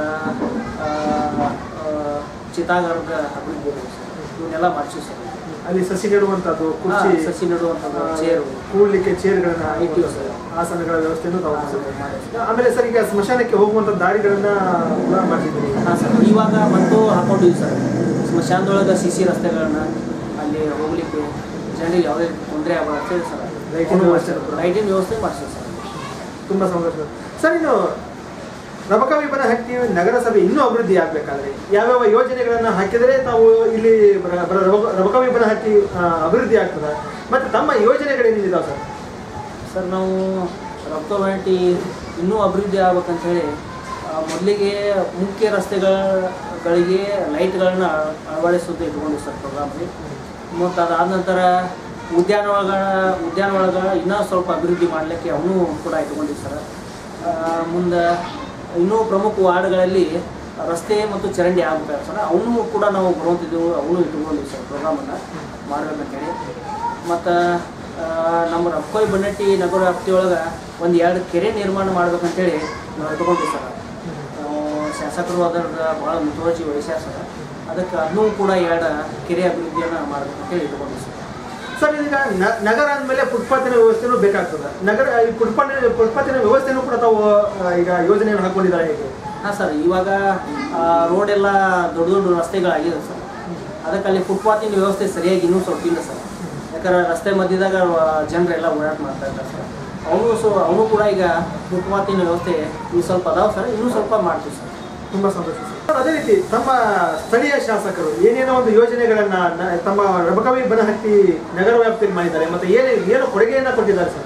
ಚಿತಾಗಾರದ ಅಭಿವೃದ್ಧಿ ಇರ್ಬೋದು ಸರ್ ಇವನ್ನೆಲ್ಲ ಮಾಡ್ತೀವಿ ಸರ್ ಅಲ್ಲಿ ಸಸಿ ನೆಡುವಂತದ್ದು ಹಾ, ಕುರ್ಚಿ ಸಸಿ ನೆಡುವಂಥದ್ದು ಆ, ಚೇರು ಕೂಡ್ಲಿಕ್ಕೆ ಚೇರ್ಗಳನ್ನ ಇಟ್ಟಿವಿ ಸರ್. ಆಸನಗಳ ವ್ಯವಸ್ಥೆಯನ್ನು ತಾವು ಮಾಡಿದ್ದೀರಿ. ಆಮೇಲೆ ಸರ್ ಈಗ ಸ್ಮಶಾನಕ್ಕೆ ಹೋಗುವಂತ ದಾರಿಗಳನ್ನ ಕೂಡ ಮಾಡಿದ್ದೀರಿ ಹಾಂ ಸರ್ ಇವಾಗ ಮತ್ತು ಹಾಕೊಂಡಿವಿ ಸರ್ ಸ್ಮಶಾನದೊಳಗೆ ಸಿ ಸಿ ರಸ್ತೆಗಳನ್ನ ಅಲ್ಲಿ ಹೋಗ್ಲಿಕ್ಕೆ ಜನರಿಗೆ ಯಾವುದೇ ತೊಂದರೆ ಆಗಬಾರ್ದು ಸರ್ ಲೈಟಿನ ವ್ಯವಸ್ಥೆ ಕೂಡ. ಲೈಟಿನ ವ್ಯವಸ್ಥೆ ಮಾಡಿಸ್ತೀವಿ ಸರ್ ತುಂಬಾ ಸಂತೋಷ ಸರ್ ಇನ್ನು ರಬಕವಿಬನಹಟ್ಟಿ ನಗರಸಭೆ ಇನ್ನೂ ಅಭಿವೃದ್ಧಿ ಆಗ್ಬೇಕಾದ್ರೆ ಯಾವ್ಯಾವ ಯೋಜನೆಗಳನ್ನ ಹಾಕಿದರೆ ತಾವು ಇಲ್ಲಿ ಬರ- ಬರ- ರಬ- ರಬಕವಿಬನಹಟ್ಟಿ ಆ, ಅಭಿವೃದ್ಧಿ ಆಗ್ತದೆ ಮತ್ತೆ ತಮ್ಮ ಯೋಜನೆಗಳೇನಿದಾವೆ ಸರ್ ಸರ್ ನಾವು ರಕ್ತ ವ್ಯಾಟಿ ಇನ್ನೂ ಅಭಿವೃದ್ಧಿ ಆಗ್ಬೇಕಂತ ಹೇಳಿ ಆ, ಮೊದಲಿಗೆ ಮುಖ್ಯ ರಸ್ತೆಗಳಿಗೆ ಲೈಟ್ಗಳನ್ನ ಅಳವಡಿಸೋದು ಇಟ್ಕೊಂಡು ಸರ್ ಪ್ರೋಗ್ರಾಮ್ಲಿ ಮತ್ತು ಅದಾದ ನಂತರ ಉದ್ಯಾನವನಗಳ ಉದ್ಯಾನವನಗಳ ಇನ್ನೂ ಸ್ವಲ್ಪ ಅಭಿವೃದ್ಧಿ ಮಾಡಲಿಕ್ಕೆ ಅವನು ಕೂಡ ಇಟ್ಕೊಂಡಿವಿ ಸರ್ ಮುಂದೆ ಇನ್ನೂ ಪ್ರಮುಖ ವಾರ್ಡ್ಗಳಲ್ಲಿ ರಸ್ತೆ ಮತ್ತು ಚರಂಡಿ ಆಗ್ಬೇಕಾದ್ರೆ ಸರ್ ಅವನು ಕೂಡ ನಾವು ಬರುವಂತಿದ್ದೆವು ಅವನು ಇಟ್ಕೊಂಡಿವಿ ಸರ್ ಪ್ರೋಗ್ರಾಮನ್ನು ಮಾಡಬೇಕಂತೇಳಿ ಮತ್ತು ನಮ್ಮ ರಕ್ಕೋಯ್ ಬನ್ನಟ್ಟಿ ನಗರ ವ್ಯಾಪ್ತಿಯೊಳಗೆ ಒಂದು ಎರಡು ಕೆರೆ ನಿರ್ಮಾಣ ಮಾಡ್ಬೇಕಂತೇಳಿ ನಾವು ಇಟ್ಕೊಂಡಿವಿ ಸರ್ ನಾವು ಶಾಸಕರು ಅದರ ಭಾಳ ಮುತುವರ್ಜಿ ವಹಿಸ್ಯಾರ ಸರ್ ಅದಕ್ಕೆ ಅದನ್ನೂ ಕೂಡ ಎರಡು ಕೆರೆ ಅಭಿವೃದ್ಧಿಯನ್ನು ಮಾಡ್ಬೇಕಂತೇಳಿ ಇಟ್ಕೊಂಡಿವಿ ಸರ್ ಸರ್ ಈಗ ನ- ನಗರ ಅಂದಮೇಲೆ ಫುಟ್ಪಾತಿನ ವ್ಯವಸ್ಥೆನೂ ಬೇಕಾಗ್ತದೆ ನಗರ ಈ ಫುಟ್ಪಾತ್ ಫುಟ್ಪಾತಿನ ವ್ಯವಸ್ಥೆನೂ ಕೂಡ ತಾವು ಆ, ಈಗ ಯೋಜನೆಯನ್ನು ಹಾಕೊಂಡಿದ್ದಾರೆ ಹೇಗೆ ಹಾಂ ಸರ್ ಇವಾಗ ರೋಡ್ ಎಲ್ಲ ದೊಡ್ಡ ದೊಡ್ಡ ರಸ್ತೆಗಳಾಗಿದೆ ಸರ್ ಅದಕ್ಕೆ ಅಲ್ಲಿ ಫುಟ್ಪಾತಿನ ವ್ಯವಸ್ಥೆ ಸರಿಯಾಗಿ ಇನ್ನೂ ಸ್ವಲ್ಪ ಇಲ್ಲ ಸರ್ ಯಾಕಂದ್ರೆ ರಸ್ತೆ ಮಧ್ಯದಾಗ ಜನರೆಲ್ಲ ಓಡಾಟ ಮಾಡ್ತಾ ಇರ್ತಾರೆ ಸರ್ ಅವನು ಸೊ ಅವನು ಕೂಡ ಈಗ ಫುಟ್ಪಾತಿನ ವ್ಯವಸ್ಥೆ ಈ ಸ್ವಲ್ಪ ಅದಾವೆ ಸರ್ ಇನ್ನೂ ಸ್ವಲ್ಪ ಮಾಡ್ತೀವಿ ಸರ್ ತುಂಬಾ ಸಂತೋಷ ಸರ್. ಸರ್ ಅದೇ ರೀತಿ ತಮ್ಮ ಸ್ಥಳೀಯ ಶಾಸಕರು ಏನೇನೋ ಒಂದು ಯೋಜನೆಗಳನ್ನ ನ- ತಮ್ಮ ರಬಕವಿ ಬನಹಟ್ಟಿ ನಗರ ವ್ಯಾಪ್ತಿಯಲ್ಲಿ ಮಾಡಿದ್ದಾರೆ ಮತ್ತೆ ಏನು ಏನು ಕೊಡುಗೆಯನ್ನ ಕೊಟ್ಟಿದ್ದಾರೆ ಸರ್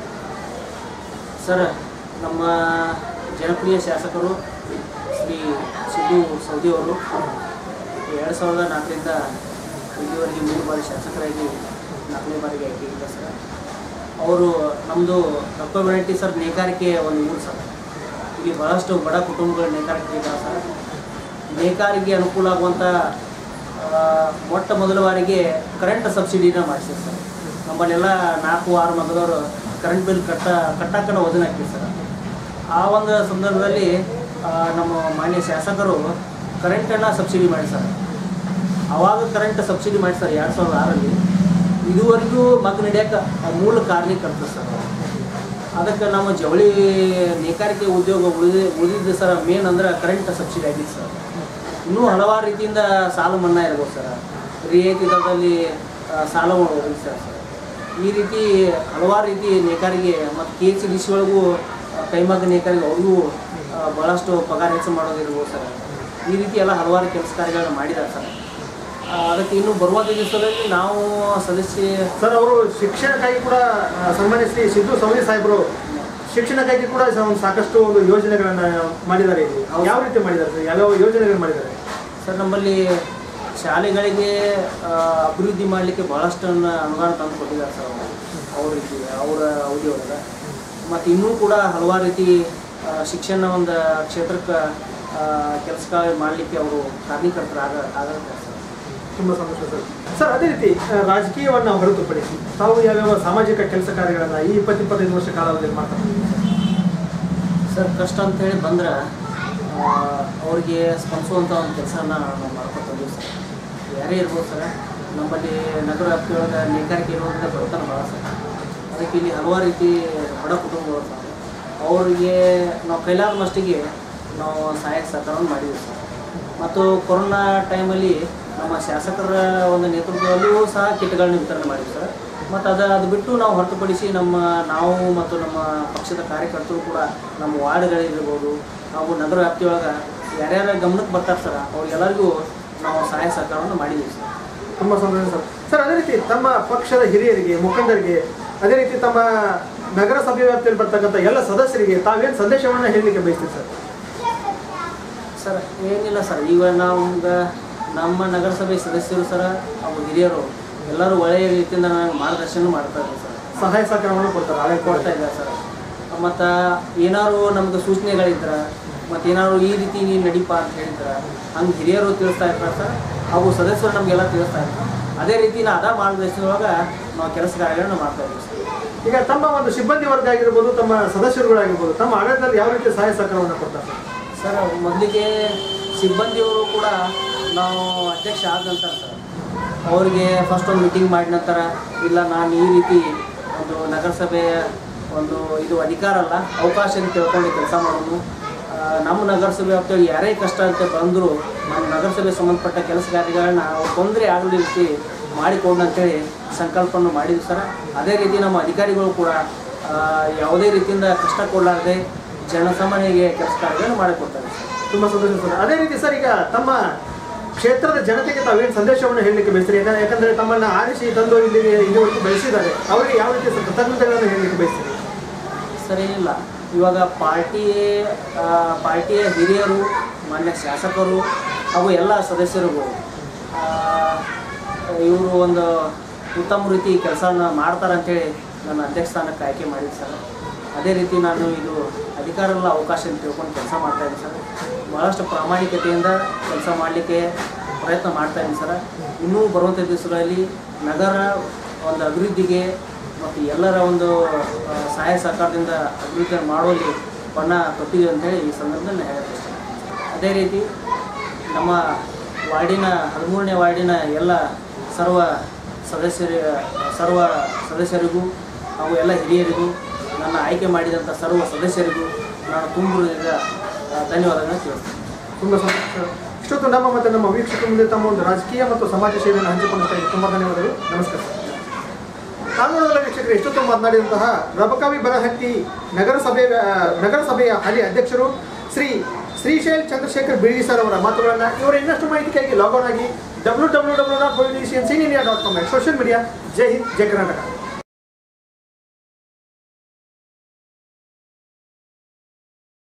ಸರ್ ನಮ್ಮ ಜನಪ್ರಿಯ ಶಾಸಕರು ಶ್ರೀ ಸಿದ್ದು ಸೌದಿ ಅವರು ಎರಡು ಸಾವಿರದ ನಾಲ್ಕರಿಂದ ಇಲ್ಲಿವರೆಗೆ ಮೂರು ಬಾರಿ ಶಾಸಕರಾಗಿ ನಾಲ್ಕನೇ ಬಾರಿಗೆ ಆಯ್ಕೆಯಿಲ್ಲ ಸರ್ ಅವರು ನಮ್ಮದು ಡಾಕ್ಟರ್ ವೆರೈಟಿ ಸರ್ ನೇಕಾರಿಕೆ ಒಂದು ಊರು ಸರ್ ಇಲ್ಲಿ ಬಹಳಷ್ಟು ಬಡ ಕುಟುಂಬಗಳ ನೇಕಾರಿಕೆ ಇದ್ದಾವೆ ಸರ್ ನೇಕಾರಿಗೆ ಅನುಕೂಲ ಆಗುವಂಥ ಆ, ಮೊಟ್ಟ ಮೊದಲ ಬಾರಿಗೆ ಕರೆಂಟ್ ಸಬ್ಸಿಡಿನ ಮಾಡಿಸಿದ್ರು ಸರ್ ನಮ್ಮಲ್ಲೆಲ್ಲ ನಾಲ್ಕು ಆರು ಮಗದವರು ಕರೆಂಟ್ ಬಿಲ್ ಕಟ್ಟ ಕಟ್ಟಾಕನ ವಜನ ಹಾಕಿವಿ ಸರ್ ಆ ಒಂದು ಸಂದರ್ಭದಲ್ಲಿ ಆ, ನಮ್ಮ ಮಾನ್ಯ ಶಾಸಕರು ಕರೆಂಟನ್ನು ಸಬ್ಸಿಡಿ ಮಾಡಿ ಸರ್ ಅವಾಗ ಕರೆಂಟ್ ಸಬ್ಸಿಡಿ ಮಾಡಿ ಸರ್ ಎರಡು ಸಾವಿರದ ಆರಲ್ಲಿ ಇದುವರೆಗೂ ಮಗ ನಡೆಯೋಕೆ ಮೂಲ ಕಾರಣೀಕರ್ತ ಸರ್ ಅದಕ್ಕೆ ನಮ್ಮ ಜವಳಿ ನೇಕಾರಿಕೆ ಉದ್ಯೋಗ ಉಳಿದ ಉಳಿದಿದ್ದು ಸರ್ ಮೇನ್ ಅಂದ್ರೆ ಕರೆಂಟ್ ಸಬ್ಸಿಡಿ ಆಗಿತ್ತು ಸರ್ ಇನ್ನೂ ಹಲವಾರು ರೀತಿಯಿಂದ ಸಾಲ ಮನ್ನಾ ಇರ್ಬೋದು ಸರ್ ರಿಯಾಯಿತಿ ದರದಲ್ಲಿ ಆ, ಸಾಲ ಒದಗಿಸಿ ಸರ್ ಈ ರೀತಿ ಹಲವಾರು ರೀತಿ ನೇಕಾರಿಗೆ ಮತ್ತು ಕೆ ಎಚ್ ಡಿ ಸಿ ಒಳಗೂ ಆ, ಕೈಮಗ್ಗ ನೇಕಾರಿಗೆ ಅವ್ರಿಗೂ ಆ, ಭಾಳಷ್ಟು ಪಗಾರ ಹೆಚ್ಚು ಮಾಡೋದಿರ್ಬೋದು ಸರ್ ಈ ರೀತಿ ಎಲ್ಲ ಹಲವಾರು ಕೆಲಸ ಕಾರ್ಯಗಳನ್ನ ಮಾಡಿದ್ದಾರೆ ಸರ್ ಆ, ಅದಕ್ಕೆ ಇನ್ನು ಬರುವಂಥ ದಿವಸದಲ್ಲಿ ನಾವು ಸದಸ್ಯ ಸರ್ ಅವರು ಶಿಕ್ಷಣಕ್ಕಾಗಿ ಕೂಡ ಆ, ಸನ್ಮಾನ್ಯ ಶ್ರೀ ಸಿದ್ದು ಸವದಿ ಸಾಹೇಬರು ಶಿಕ್ಷಣಕ್ಕಾಗಿ ಕೂಡ ಸ- ಒಂದು ಸಾಕಷ್ಟು ಒಂದು ಯೋಜನೆಗಳನ್ನ ಮಾಡಿದ್ದಾರೆ ಇಲ್ಲಿ ಹೌದು. ಯಾವ ರೀತಿ ಮಾಡಿದ್ದಾರೆ ಸರ್ ಯಾವ್ಯಾವ ಯೋಜನೆಗಳು ಮಾಡಿದ್ದಾರೆ ಸರ್ ನಮ್ಮಲ್ಲಿ ಶಾಲೆಗಳಿಗೆ ಆ, ಅಭಿವೃದ್ಧಿ ಮಾಡಲಿಕ್ಕೆ ಭಾಳಷ್ಟು ಅನುದಾನ ತಂದು ಕೊಟ್ಟಿದ್ದಾರೆ ಸರ್ ಅವರು ಅವರಿಗೆ ಅವರ ಅವಧಿಯೊಳಗೆ ಮತ್ತು ಇನ್ನೂ ಕೂಡ ಹಲವಾರು ರೀತಿ ಆ, ಶಿಕ್ಷಣ ಒಂದು ಕ್ಷೇತ್ರಕ್ಕೆ ಕೆಲಸ ಮಾಡಲಿಕ್ಕೆ ಅವರು ಕಾರಣೀಕರ್ತರಾಗ ಆಗತ್ತೆ ಸರ್ ತುಂಬಾ ಸಂತೋಷ ಸರ್ ಸರ್ ಅದೇ ರೀತಿ ಆ, ರಾಜಕೀಯವನ್ನ ಹೊರತುಪಡಿಸಿ ತಾವು ಯಾವ್ಯಾವ ಸಾಮಾಜಿಕ ಕೆಲಸ ಕಾರ್ಯಗಳನ್ನ ಈ ಇಪ್ಪತ್ತು ಇಪ್ಪತ್ತೈದು ವರ್ಷ ಕಾಲಾವಧಿಯಲ್ಲಿ ಮಾಡ್ತಾರೆ ಸರ್ ಕಷ್ಟ ಅಂತ ಹೇಳಿ ಬಂದ್ರೆ ಆ, ಅವ್ರಿಗೆ ಸ್ಪಂದಿಸುವಂಥ ಒಂದು ಕೆಲಸನ ನಾವು ಮಾಡ್ಕೊತೀವಿ ಸರ್ ಯಾರೇ ಇರ್ಬೋದು ಸರ್ ನಮ್ಮಲ್ಲಿ ನಗರ ವ್ಯಾಪ್ತಿಯೊಳಗೆ ನೇಕಾರಿಕೆ ಇರೋದ್ರಿಂದ ಬಡತನ ಭಾಳ ಸರ್ ಅದಕ್ಕೆ ಇಲ್ಲಿ ಹಲವಾರು ರೀತಿ ಬಡ ಕುಟುಂಬಗಳು ಸರ್ ಅವರಿಗೆ ನಾವು ಕೈಲಾದ ಮಟ್ಟಿಗೆ ನಾವು ಸಹಾಯ ಸಹಕಾರವನ್ನು ಮಾಡಿದ್ದೀವಿ ಸರ್ ಮತ್ತು ಕೊರೋನಾ ಟೈಮಲ್ಲಿ ನಮ್ಮ ಶಾಸಕರ ಒಂದು ನೇತೃತ್ವದಲ್ಲಿಯೂ ಸಹ ಕಿಟ್ಗಳನ್ನ ವಿತರಣೆ ಮಾಡಿದ್ವಿ ಸರ್ ಮತ್ತು ಅದು ಅದು ಬಿಟ್ಟು ನಾವು ಹೊರತುಪಡಿಸಿ ನಮ್ಮ ನಾವು ಮತ್ತು ನಮ್ಮ ಪಕ್ಷದ ಕಾರ್ಯಕರ್ತರು ಕೂಡ ನಮ್ಮ ವಾರ್ಡ್ಗಳಿರ್ಬೋದು ಹಾಗೂ ನಗರ ವ್ಯಾಪ್ತಿಯೊಳಗೆ ಯಾರ್ಯಾರ ಗಮನಕ್ಕೆ ಬರ್ತಾರೆ ಸರ್ ಅವ್ರಿಗೆಲ್ಲರಿಗೂ ನಾವು ಸಹಾಯ ಸಹಕಾರವನ್ನು ಮಾಡಿದ್ದೀವಿ ಸರ್ ತುಂಬಾ ಸಂತೋಷ ಸರ್ ಸರ್ ಅದೇ ರೀತಿ ತಮ್ಮ ಪಕ್ಷದ ಹಿರಿಯರಿಗೆ ಮುಖಂಡರಿಗೆ ಅದೇ ರೀತಿ ತಮ್ಮ ನಗರಸಭೆ ವ್ಯಾಪ್ತಿಯಲ್ಲಿ ಬರ್ತಕ್ಕಂಥ ಎಲ್ಲ ಸದಸ್ಯರಿಗೆ ತಾವೇನು ಸಂದೇಶವನ್ನ ಹೇಳಲಿಕ್ಕೆ ಬಯಸ್ತೀರಿ ಸರ್ ಸರ್ ಏನಿಲ್ಲ ಸರ್ ಈಗ ನಮ್ಗೆ ನಮ್ಮ ನಗರಸಭೆ ಸದಸ್ಯರು ಸರ ಹಾಗೂ ಹಿರಿಯರು ಎಲ್ಲರೂ ಒಳ್ಳೆಯ ರೀತಿಯಿಂದ ನನಗೆ ಮಾರ್ಗದರ್ಶನ ಮಾಡ್ತಾ ಇದ್ದಾರೆ ಸರ್ ಸಹಾಯ ಸಹಕಾರವನ್ನು ಕೊಡ್ತಾರೆ ಹಳೆ ಕೊಡ್ತಾ ಇದ್ದಾರೆ ಸರ್ ಮತ್ತು ಏನಾದ್ರು ನಮ್ಗೆ ಸೂಚನೆಗಳಿದ್ರೆ ಮತ್ತು ಏನಾದ್ರು ಈ ರೀತಿ ನೀನು ನಡೀಪ ಅಂತ ಹೇಳಿದ್ರೆ ಹಂಗೆ ಹಿರಿಯರು ತಿಳಿಸ್ತಾ ಇರ್ತಾರೆ ಸರ್ ಹಾಗೂ ಸದಸ್ಯರು ನಮಗೆಲ್ಲ ತಿಳಿಸ್ತಾ ಇರ್ತಾರೆ ಅದೇ ರೀತಿ ನಾ ಅದ ಮಾರ್ಗದರ್ಶನದೊಳಗೆ ನಾವು ಕೆಲಸ ಕಾರ್ಯಗಳನ್ನ ಮಾಡ್ತಾ ಇದ್ದೀವಿ ಸರ್ ಈಗ ತಮ್ಮ ಒಂದು ಸಿಬ್ಬಂದಿ ವರ್ಗ ಆಗಿರ್ಬೋದು ತಮ್ಮ ಸದಸ್ಯರುಗಳಾಗಿರ್ಬೋದು ತಮ್ಮ ಆಡಳಿತದಲ್ಲಿ ಯಾವ ರೀತಿ ಸಹಾಯ ಸಹಕಾರವನ್ನು ಕೊಡ್ತಾರೆ ಸರ್ ಸರ್ ಮೊದಲಿಗೆ ಸಿಬ್ಬಂದಿಯವರು ಕೂಡ ನಾವು ಅಧ್ಯಕ್ಷ ಆದ ನಂತರ ಸರ್ ಅವರಿಗೆ ಫಸ್ಟ್ ಒಂದು ಮೀಟಿಂಗ್ ಮಾಡಿದ ನಂತರ ಇಲ್ಲ ನಾನು ಈ ರೀತಿ ಒಂದು ನಗರಸಭೆಯ ಒಂದು ಇದು ಅಧಿಕಾರ ಅಲ್ಲ ಅವಕಾಶ ಅಂತ ತಿಳ್ಕೊಂಡು ಕೆಲಸ ಮಾಡೋದು ಆ, ನಮ್ಮ ನಗರಸಭೆ ವ್ಯಾಪ್ತಿಯಲ್ಲಿ ಯಾರೇ ಕಷ್ಟ ಅಂತ ಬಂದರೂ ನಮ್ಮ ನಗರಸಭೆ ಸಂಬಂಧಪಟ್ಟ ಕೆಲಸ ಕಾರ್ಯಗಳನ್ನ ಅವ್ರು ತೊಂದರೆ ಆಗದ ರೀತಿ ಮಾಡಿಕೊಂಡು ಅಂತೇಳಿ ಸಂಕಲ್ಪವನ್ನು ಮಾಡಿದ್ವಿ ಸರ್ ಅದೇ ರೀತಿ ನಮ್ಮ ಅಧಿಕಾರಿಗಳು ಕೂಡ ಆ, ಯಾವುದೇ ರೀತಿಯಿಂದ ಕಷ್ಟ ಕೊಡಲಾರದೆ ಜನಸಾಮಾನ್ಯರಿಗೆ ಕೆಲಸ ಕಾರ್ಯಗಳನ್ನು ಮಾಡಿಕೊಡ್ತಾರೆ ಸರ್ ತುಂಬಾ ಸಂತೋಷ ಸರ್ ಅದೇ ರೀತಿ ಸರ್ ಈಗ ತಮ್ಮ ಕ್ಷೇತ್ರದ ಜನತೆಗೆ ತಾವೇನು ಸಂದೇಶವನ್ನು ಹೇಳಲಿಕ್ಕೆ ಬಯಸ್ತೀರಿ ಯಾಕಂದ್ರೆ ಯಾಕಂದ್ರೆ ತಮ್ಮನ್ನ ಆರಿಸಿ ತಂದು ಇಲ್ಲಿ ಇದುವರೆಗೂ ಬೆಳೆಸಿದ್ದಾರೆ ಅವರಿಗೆ ಯಾವ ರೀತಿ ಸರ್ ಕೃತಜ್ಞತೆಗಳನ್ನು ಹೇಳಲಿಕ್ಕೆ ಬಯಸ್ತೀರಿ ಸರಿ ಇಲ್ಲ ಇವಾಗ ಪಾರ್ಟಿ ಆ, ಪಾರ್ಟಿಯ ಹಿರಿಯರು ಮಾನ್ಯ ಶಾಸಕರು ಹಾಗೂ ಎಲ್ಲ ಸದಸ್ಯರುಗಳು ಇವರು ಒಂದು ಉತ್ತಮ ರೀತಿ ಕೆಲಸನ ಮಾಡ್ತಾರೆ ಅಂತೇಳಿ ನನ್ನ ಅಧ್ಯಕ್ಷ ಸ್ಥಾನಕ್ಕೆ ಆಯ್ಕೆ ಮಾಡಿದ್ದು ಸರ್ ಅದೇ ರೀತಿ ನಾನು ಇದು ಅಧಿಕಾರಲ್ಲ ಅವಕಾಶ ಅಂತ ತಿಳ್ಕೊಂಡು ಕೆಲಸ ಮಾಡ್ತಾ ಇದ್ದೀನಿ ಸರ್ ಭಾಳಷ್ಟು ಪ್ರಾಮಾಣಿಕತೆಯಿಂದ ಕೆಲಸ ಮಾಡಲಿಕ್ಕೆ ಪ್ರಯತ್ನ ಮಾಡ್ತಾ ಇದ್ದೀನಿ ಸರ್ ಇನ್ನೂ ಬರುವಂಥ ದಿವಸಗಳಲ್ಲಿ ನಗರ ಒಂದು ಅಭಿವೃದ್ಧಿಗೆ ಮತ್ತು ಎಲ್ಲರ ಒಂದು ಆ, ಸಹಾಯ ಸಹಕಾರದಿಂದ ಅಭಿವೃದ್ಧಿ ಮಾಡುವಲ್ಲಿ ಬಣ್ಣ ತೊಟ್ಟಿದೆ ಅಂತೇಳಿ ಈ ಸಂದರ್ಭದಲ್ಲಿ ನಾನು ಹೇಳಕ್ಕೆ ಇಷ್ಟ ಅದೇ ರೀತಿ ನಮ್ಮ ವಾರ್ಡಿನ ಹದಿಮೂರನೇ ವಾರ್ಡಿನ ಎಲ್ಲ ಸರ್ವ ಸದಸ್ಯರ ಸರ್ವ ಸದಸ್ಯರಿಗೂ ಹಾಗೂ ಎಲ್ಲ ಹಿರಿಯರಿಗೂ ನನ್ನ ಆಯ್ಕೆ ಮಾಡಿದಂಥ ಸರ್ವ ಸದಸ್ಯರಿಗೂ ನಾನು ತುಂಬುವುದರಿಂದ ಧನ್ಯವಾದಗಳನ್ನು ತಿಳಿಸ್ತೀನಿ ತುಂಬ ಸಂತೋಷ ಸರ್ ಇಷ್ಟೊತ್ತು ನಮ್ಮ ಮತ್ತು ನಮ್ಮ ವೀಕ್ಷಕರ ಮುಂದೆ ತಮ್ಮ ಒಂದು ರಾಜಕೀಯ ಮತ್ತು ಸಮಾಜ ಸೇವೆಯನ್ನು ಹಂಚಿಕೊಂಡಂತ ತುಂಬ ಧನ್ಯವಾದಗಳು ನಮಸ್ಕಾರ ಸರ್ ಕಾನೂನುಗಳ ವೀಕ್ಷಕರು ಇಷ್ಟೊತ್ತು ಮಾತನಾಡಿದಂತಹ ರಬಕವಿ ಬನಹಟ್ಟಿ ನಗರಸಭೆ ನಗರಸಭೆಯ ಹಾಲಿ ಅಧ್ಯಕ್ಷರು ಶ್ರೀ ಶ್ರೀಶೈಲ್ ಚಂದ್ರಶೇಖರ್ ಬಿಳಿ ಸರ್ ಅವರ ಮಾತುಗಳನ್ನು ಇವರ ಇನ್ನಷ್ಟು ಮಾಹಿತಿಗಾಗಿ ಲಾಗ್ ಆನ್ ಆಗಿ W W W dot politicians in India dot com social media ಜೈ ಹಿಂದ್ ಜೈ ಕರ್ನಾಟಕ